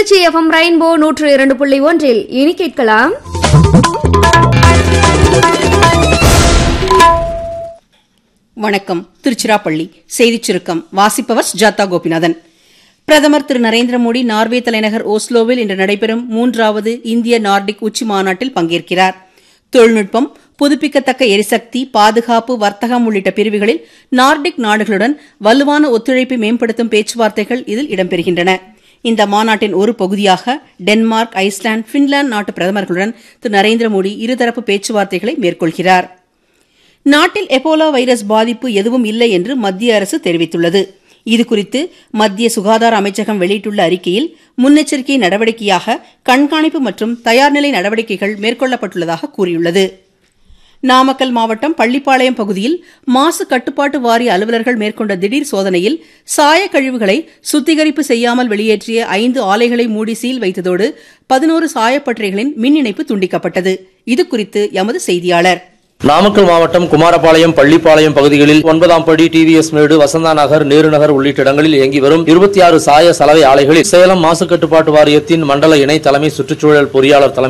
Trichy FM rainbow நூற்று இரண்டு புள்ளி ஒன்றில் இனி கேட்கலாம் வணக்கம் திருச்சிராப்பள்ளி செய்திச் சுருக்கம் வாசிப்பவர் ஜாத்தா கோபிநாதன் பிரதமர் திரு நரேந்திர மோடி நார்வே தலைநகர் ஓஸ்லோவில் இன்று நடைபெறும் மூன்றாவது இந்திய நார்டிக் உச்சி மாநாட்டில் பங்கேற்கிறார் தொழில்நுட்பம் புதுப்பிக்கத்தக்க எரிசக்தி பாதுகாப்பு வர்த்தகம் உள்ளிட்ட பிரிவுகளில் நார்டிக் நாடுகளுடன் வலுவான ஒத்துழைப்பை மேம்படுத்தும் பேச்சுவார்த்தைகள் இதில் இடம்பெறுகின்றன இந்த மாநாட்டின் ஒரு பகுதியாக டென்மார்க் ஐஸ்லாந்து பின்லாந்து நாட்டு பிரதமர்களுடன் திரு நரேந்திர மோடி இருதரப்பு பேச்சுவார்த்தைகளை மேற்கொள்கிறார் நாட்டில் எபோலா வைரஸ் பாதிப்பு எதுவும் இல்லை என்று மத்திய அரசு தெரிவித்துள்ளது இதுகுறித்து மத்திய சுகாதார அமைச்சகம் வெளியிட்டுள்ள அறிக்கையில் முன்னெச்சரிக்கை நடவடிக்கையாக கண்காணிப்பு மற்றும் தயார்நிலை நடவடிக்கைகள் மேற்கொள்ளப்பட்டுள்ளதாக கூறியுள்ளது நாமக்கல் மாவட்டம் பள்ளிப்பாளையம் பகுதியில் மாசு கட்டுப்பாட்டு வாரிய அலுவலர்கள் மேற்கொண்ட திடீர் சோதனையில் சாய கழிவுகளை சுத்திகரிப்பு செய்யாமல் வெளியேற்றிய ஐந்து ஆலைகளை மூடி சீல் வைத்ததோடு பதினோரு சாயப்பட்டறைகளின் மின் இணைப்பு துண்டிக்கப்பட்டது இதுகுறித்து எமது செய்தியாளர் நாமக்கல் மாவட்டம் குமாரபாளையம் பள்ளிப்பாளையம் பகுதிகளில் ஒன்பதாம் படி டிவிஎஸ் மேடு வசந்தா நகர் நேரு நகர் உள்ளிட்ட இடங்களில் இயங்கி வரும் இருபத்தி ஆறு சாய சலவை ஆலைகளில் சேலம் மாசு கட்டுப்பாட்டு வாரியத்தின் மண்டல இணை தலைமை சுற்றுச்சூழல் பொறியாளர் தலைமை